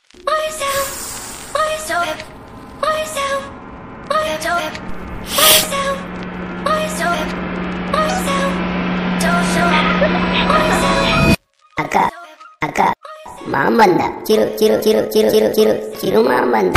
myself, myself, myself, myself, myself, myself, myself, don't show myself. ಅಕ್ಕ ಅಕ್ಕ ಮಾಮ ಬಂದ ಚಿರು ಚಿರು ಚಿರು ಚಿರು ಚಿರು ಚಿರು ಚಿರು ಮಾಮ ಬಂದ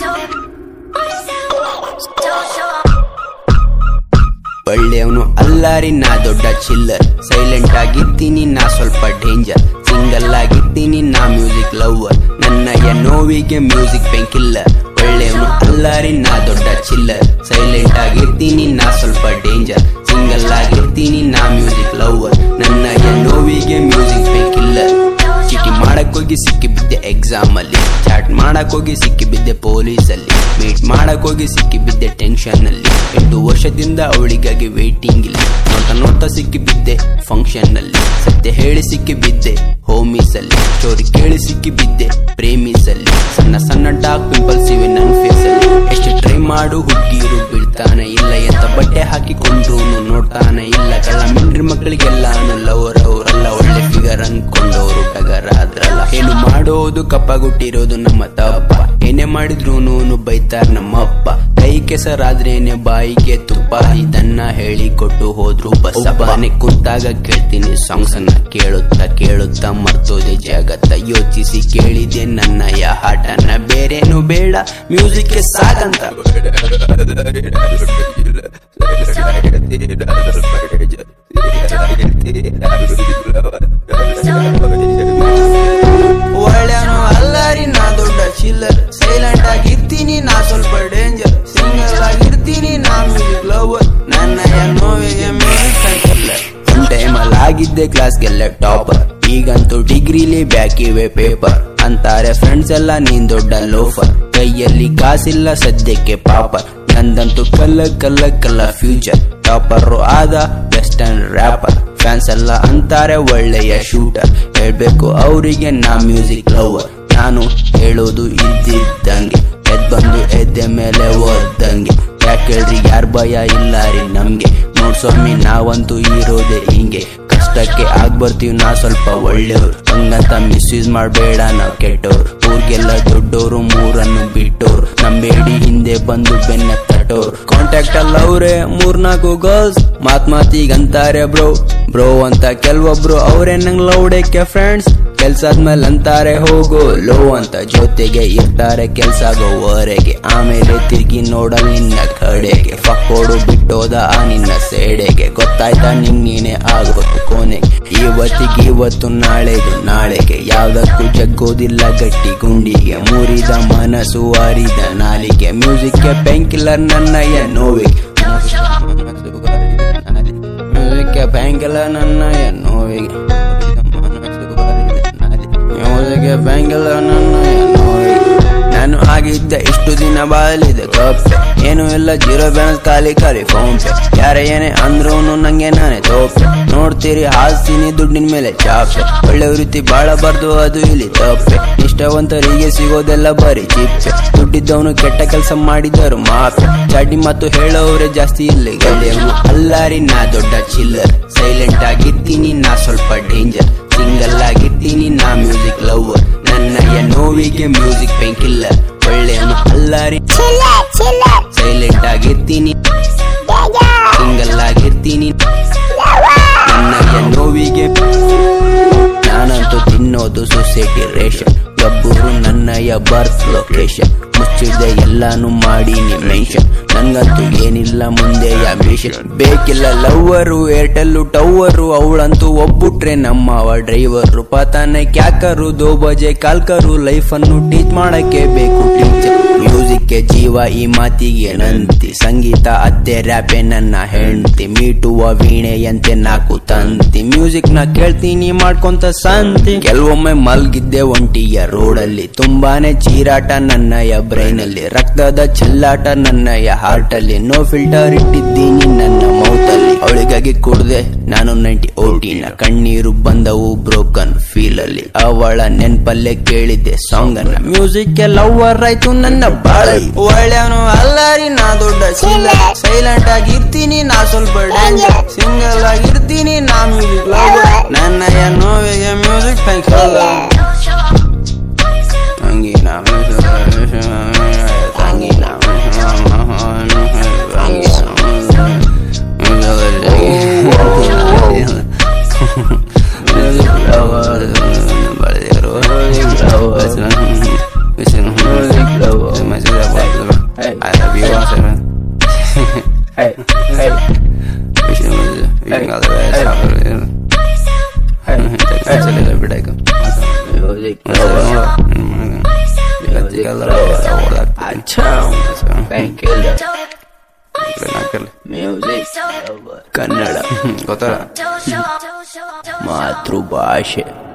ಒಳ್ಳೆಯವನು ಅಲ್ಲಾರಿ ನಾ ದೊಡ್ಡ ಚಿಲ್ಲರ್ ಸೈಲೆಂಟ್ ಆಗಿರ್ತೀನಿ ನಾ ಸ್ವಲ್ಪ ಡೇಂಜರ್ ಸಿಂಗಲ್ ಆಗಿರ್ತೀನಿ ನಾ ಮ್ಯೂಸಿಕ್ ಲವರ್ ನನ್ನ ನೋವಿಗೆ ಮ್ಯೂಸಿಕ್ ಬೆಂಕಿಲ್ಲರ್ ಒಳ್ಳೆಯವನು ಅಲ್ಲಾರಿ ನಾ ದೊಡ್ಡ ಚಿಲ್ಲರ್ ಸೈಲೆಂಟ್ ಆಗಿರ್ತೀನಿ ನಾ ಸ್ವಲ್ಪ ಡೇಂಜರ್ ಸಿಂಗಲ್ ಆಗಿರ್ತೀನಿ ನಾ ಮ್ಯೂಸಿಕ್ ಲವರ್ ನನ್ನ ನೋವಿಗೆ ಮ್ಯೂಸಿಕ್ ಬೆಂಕಿಲ್ಲರ್ ಚೀಟಿ ಮಾಡಕ್ ಹೋಗಿ ಸಿಕ್ಕಿ ಬಿದ್ದೆ ಎಕ್ಸಾಮ್ ಅಲ್ಲಿ ಚಾಟ್ ಮಾಡಕ್ ಹೋಗಿ ಸಿಕ್ಕಿ ಬಿದ್ದೆ ಪೊಲೀಸ್ ಅಲ್ಲಿ ಮೀಟ್ ಮಾಡಕ್ ಹೋಗಿ ಸಿಕ್ಕಿ ಬಿದ್ದೆ ಟೆನ್ಷನ್ ಅಲ್ಲಿ ಎಂಟು ವರ್ಷದಿಂದ ಅವಳಿಗಾಗಿ ವೇಟಿಂಗ್ ಇಲ್ಲಿ ನೋಡ್ತಾ ನೋಡ್ತಾ ಸಿಕ್ಕಿ ಬಿದ್ದೆ ಫಂಕ್ಷನ್ ಅಲ್ಲಿ ಸತ್ಯ ಹೇಳಿ ಸಿಕ್ಕಿ ಬಿದ್ದೆ ಹೋಮೀಸ್ ಅಲ್ಲಿ ಸ್ಟೋರಿ ಕೇಳಿ ಸಿಕ್ಕಿ ಬಿದ್ದೆ ಪ್ರೇಮಿಸ್ ಅಲ್ಲಿ ಸಣ್ಣ ಸಣ್ಣ ಡಾರ್ಕ್ ಪಿಂಪಲ್ಸ್ ಇವೆ ನನ್ನ ಫೇಸ್ ಅಲ್ಲಿ ಎಷ್ಟು ಟ್ರೈ ಮಾಡು ಹುಡುಗಿರು ಬೀಳ್ತಾನೆ ಇಲ್ಲ ಎಂತ ಬಟ್ಟೆ ಹಾಕಿಕೊಂಡ್ರು ನೋಡ್ತಾನೆ ಇಲ್ಲ ಕಳ್ಳ ಮಿಂಡ್ರಿ ಮಕ್ಕಳಿಗೆಲ್ಲ ಲವರ್ ಅವರಲ್ಲ ಒಳ್ಳೆ ಫಿಗರ್ ಅನ್ಕೊಂಡವರು ಟಗರ ಆದ್ರಲ್ಲ ಏನು ಮಾಡೋದು ಕಪ್ಪಗುಟ್ಟಿರೋದು ನಮ್ಮ ತಪ್ಪ ಏನೇ ಮಾಡಿದ್ರು ಬೈತಾರ ನಮ್ಮಪ್ಪ ಕೈ ಕೆಸರಾದ್ರೇನೆ ಬಾಯಿಗೆ ತುಪ್ಪ ಇದನ್ನ ಹೇಳಿ ಕೊಟ್ಟು ಹೋದ್ರು ಬಸ್ಸಪ್ಪನೆ ಕುಂತಾಗ ಕೇಳ್ತೀನಿ ಸಾಂಗ್ಸ್ ಅನ್ನ ಕೇಳುತ್ತಾ ಕೇಳುತ್ತಾ ಮರ್ತೋದೆ ಜಗತ್ತ ಯೋಚಿಸಿ ಕೇಳಿದೆ ನನ್ನಯ ಹಾಟನ ಬೇರೇನು ಬೇಡ ಮ್ಯೂಸಿಕ್ ಸಾಕಂತ ಒಳ್ಳೆಯವನು ಅಲ್ಲಾರಿ ನಾ ದೊಡ್ಡ ಚಿಲ್ಲರ್ ಸೈಲೆಂಟ್ ಆಗಿರ್ತೀನಿ ನಾ ಸ್ವಲ್ಪ ಡೇಂಜರ್ ಸಿಂಗಲ್ ಆಗಿರ್ತೀನಿ ನಾ ಮ್ಯೂಸಿಕ್ ಲವರ್ ನನ್ನ ನೋವಿಗೆ ಮ್ಯೂಸಿಕ್ ಕಲ್ಕಲ್ಲರ್ ಒನ್ ಟೈಮಲ್ಲಿ ಆಗಿದ್ದೆ ಕ್ಲಾಸ್ಗೆಲ್ಲ ಟಾಪರ್ ಈಗಂತೂ ಡಿಗ್ರಿಲಿ ಬ್ಯಾಕ್ ಇವೆ ಪೇಪರ್ ಅಂತಾರೆ ಫ್ರೆಂಡ್ಸ್ ಎಲ್ಲ ನೀನ್ ದೊಡ್ಡ ಲೋಫರ್ ಕೈಯಲ್ಲಿ ಕಾಸಿಲ್ಲ ಸದ್ಯಕ್ಕೆ ಪಾಪರ್ ನಂದಂತೂ ಕಲ್ಲ ಕಲ್ಲ ಕಲ್ಲ ಫ್ಯೂಚರ್ ಟಾಪರ್ ಆದ ವೆಸ್ಟರ್ನ್ ರ್ಯಾಪರ್ ಫ್ಯಾನ್ಸ್ ಎಲ್ಲ ಅಂತಾರೆ ಒಳ್ಳೆಯ ಶೂಟರ್ ಹೇಳ್ಬೇಕು ಅವರಿಗೆ ನಾ ಮ್ಯೂಸಿಕ್ ಲವರ್ ನಾನು ಹೇಳೋದು ಇದ್ದಿದ್ದಂಗೆ ಎದ್ ಬಂದು ಎದ್ದೆ ಮೇಲೆ ಓದ್ದಂಗೆ ಯಾಕೇಳ್ರಿ ಯಾರ್ ಭಯ ಇಲ್ಲ ರೀ ನಮ್ಗೆ ನೋಡ್ ಸ್ವಾಮಿ ನಾವಂತೂ ಇರೋದೆ ಹಿಂಗೆ ಕಷ್ಟಕ್ಕೆ ಆಗ್ ಬರ್ತೀವಿ ನಾ ಸ್ವಲ್ಪ ಒಳ್ಳೆಯವ್ರು ಹಂಗಂತ ಮಿಸ್ಯೂಸ್ ಮಾಡಬೇಡ ನಾವ್ ಕೆಟ್ಟವ್ರು ಊರ್ಗೆಲ್ಲ ದೊಡ್ಡೋರು ಮೂರನ್ನು ಬಿಟ್ಟೋರು ನಂಬೇಡಿ ಹಿಂದೆ ಬಂದು ಬೆನ್ನ ತಟ್ಟೋರು ಕಾಂಟ್ಯಾಕ್ಟ್ ಅಲ್ಲ ಅವ್ರೆ ಮೂರ್ನಾಲ್ಕು ಗರ್ಲ್ಸ್ ಮಾತ್ ಮಾತಿಗಂತಾರೆ ಬ್ರೋ ಬ್ರೋ ಅಂತ ಕೆಲವೊಬ್ರು ಅವ್ರೆ ನಂಗ್ ಲೌಡಕ್ಕೆ ಫ್ರೆಂಡ್ಸ್ ಕೆಲ್ಸ ಆದ್ಮೇಲೆ ಅಂತಾರೆ ಹೋಗೋ ಲೋ ಅಂತ ಜೊತೆಗೆ ಇರ್ತಾರೆ ಕೆಲ್ಸ ಆಗೋವರೆಗೆ ಆಮೇಲೆ ತಿರ್ಗಿ ನೋಡಲ್ ನಿನ್ನ ಕಡೆಗೆ ಫಕ್ಕೋಡು ಬಿಟ್ಟೋದ ಆ ನಿನ್ನ ಸೇಡೆಗೆ ಗೊತ್ತಾಯ್ತಾ ನಿಂಗೇನೆ ಆಗೋದು ಕೊನೆಗೆ ಇವತ್ತಿಗೆ ಇವತ್ತು ನಾಳೆದು ನಾಳೆಗೆ ಯಾವ್ದಕ್ಕೂ ಜಗ್ಗೋದಿಲ್ಲ ಗಟ್ಟಿ ಗುಂಡಿಗೆ ಮುರಿದ ಮನಸ್ಸು ಅರಿದ ನಾಲಿಗೆ ಮ್ಯೂಸಿಕ್ಗೆ ಪೆಂಕಿಲ್ಲರ್ ನನ್ನಯ್ಯ ನೋವಿಗೆ ಮ್ಯೂಸಿಕ್ಗೆ ಪೆಂಕಿಲ್ಲರ್ ನನ್ನಯ್ಯ ನೋವಿಗೆ ಮ್ಯೂಸಿಕ್ಗೆ ಪೆಂಕಿಲ್ಲರ್ ನನ್ನಯ್ಯ ನೋವಿಗೆ ನಾನು ಆಗಿದ್ದೆ ಇಷ್ಟು ದಿನ ಬಾಲಿದೆ ಕಪ್ಪೆ ಏನು ಇಲ್ಲ ಜೀರೋ ಬ್ಯಾಲೆನ್ಸ್ ಖಾಲಿ ಖಾಲಿ ಫೋನ್ ಪೇ ಯಾರೇ ಏನೇ ಅಂದ್ರೂನು ನಂಗೆ ನಾನೇ ತೋಪೆ ನೋಡ್ತೀರಿ ಹಾಸ್ತೀನಿ ದುಡ್ಡಿನ ಮೇಲೆ ಚಾಪೆ ಒಳ್ಳೆ ರೀತಿ ಬಾಳಬಾರ್ದು ಅದು ಇಲ್ಲಿ ತಪ್ಪೆ ನಿಷ್ಠಾವಂತರಿಗೆ ಸಿಗೋದೆಲ್ಲ ಬರೀ ಚಿಪ್ಪೆ ದುಡ್ಡಿದ್ದವನು ಕೆಟ್ಟ ಕೆಲಸ ಮಾಡಿದರು ಮಾಪೆ ಚಾಡಿ ಮತ್ತು ಹೇಳೋರೆ ಜಾಸ್ತಿ ಇಲ್ಲಿ ಗಲ್ಯವು ಅಲ್ಲಾರಿ ನಾ ದೊಡ್ಡ ಚಿಲ್ಲರ್ ಸೈಲೆಂಟ್ ಆಗಿರ್ತೀನಿ ನಾ ಸ್ವಲ್ಪ ಡೇಂಜರ್ ಸಿಂಗಲ್ ಆಗಿರ್ತೀನಿ ನಾ ಮ್ಯೂಸಿಕ್ ಲವರ್ ನನ್ನ ನೋವಿಗೆ ಮ್ಯೂಸಿಕ್ ಬೆಂಕಿಲ್ಲ ಒಳ್ಳೆಯವನು ಅಲ್ಲಾರಿ ಚಿಲ್ಲರ್ ಚಿಲ್ಲರ್ ಸೈಲೆಂಟ್ ಆಗಿರ್ತೀನಿ ಸಿಂಗಲ್ ಆಗಿರ್ತೀನಿ ನನ್ನ ನೋವಿಗೆ ನಾನಂತೂ ತಿನ್ನೋದು ಸೊಸೈಟಿ ರೇಷನ್ ಒಬ್ಬರು ನನ್ನಯ ಬರ್ತ್ ಲೊಕೇಶನ್ ಮುಚ್ಚಿದೆ ಎಲ್ಲಾನು ಮಾಡೀನಿ ಮೆನ್ಷನ್ ನಂಗಂತೂ ಏನಿಲ್ಲ ಮುಂದೆಯ ಮಿಷನ್ ಬೇಕಿಲ್ಲ ಲವ್ವರು ಏರ್ಟೆಲ್ಲು ಟವರು ಅವಳಂತೂ ಒಬ್ಬುಟ್ರೆ ನಮ್ಮವ ಡ್ರೈವರು ಪತಾನೆ ಕ್ಯಾಕರು ದೋ ಬಜೆ ಕಾಲ್ಕರು ಲೈಫ್ ಅನ್ನು ಟೀಚ್ ಮಾಡಕ್ಕೆ ಬೇಕು ಟೀಚರ್ ಮ್ಯೂಸಿಕ್ಗೆ ಜೀವ ಈ ಮಾತಿಗೆ ನಂತಿ ಸಂಗೀತ ಅತ್ತೆ ರ್ಯಾಪೆ ನನ್ನ ಹೆಂಡತಿ ಮೀಟುವ ವೀಣೆಯಂತೆ ನಾಕು ತಂತಿ ಮ್ಯೂಸಿಕ್ ನ ಕೇಳ್ತೀನಿ ಮಾಡ್ಕೊಂತ ಸಂತಿ ಕೆಲವೊಮ್ಮೆ ಮಲ್ಗಿದ್ದೆ ಒಂಟಿಯ ರೋಡಲ್ಲಿ ತುಂಬಾನೇ ಚೀರಾಟ ನನ್ನಯ ಬ್ರೈನ್ ಅಲ್ಲಿ ರಕ್ತದ ಚೆಲ್ಲಾಟ ನನ್ನಯ ಹಾರ್ಟ್ ಅಲ್ಲಿ ನೋ ಫಿಲ್ಟರ್ ಇಟ್ಟಿದ್ದೀನಿ ನನ್ನ ಮೌತಲ್ಲಿ ಅವಳಿಗಾಗಿ ಕುಡ್ದೆ ನಾನು ನೈಂಟಿ ಓಟಿನ ಕಣ್ಣೀರು ಬಂದವು ಬ್ರೋಕನ್ ಫೀಲ್ ಅಲ್ಲಿ ಅವಳ ನೆನ್ಪಲ್ಲೇ ಕೇಳಿದ್ದೆ ಸಾಂಗ್ ಅನ್ನ ಮ್ಯೂಸಿಕ್ ಲವರ್ ಆಯ್ತು ನನ್ನ ಬಾಳ ಒಳ್ಳೆಯವನು ಅಲ್ಲಾರಿ ನಾ ದೊಡ್ಡ ಸೈಲೆಂಟ್ ಆಗಿರ್ತೀನಿ ನಾ ಸ್ವಲ್ಪ ಡೇಂಜರ್ ಸಿಂಗಲ್ ಆಗಿರ್ತೀನಿ ನಾ ಮ್ಯೂಸಿಕ್ ಲವರ್ ನನ್ನ ನೋವಿಗೆ ಮ್ಯೂಸಿಕ್ ತಂಗಿನ ತಂಗಿನ I love you all seven. Hey, hey, Wishing you wishing all the best. ಬಿಡಾಯ್ತು music Thank you. Music Kannada ಗೊತ್ತಲ್ಲ ಮಾತೃಭಾಷೆ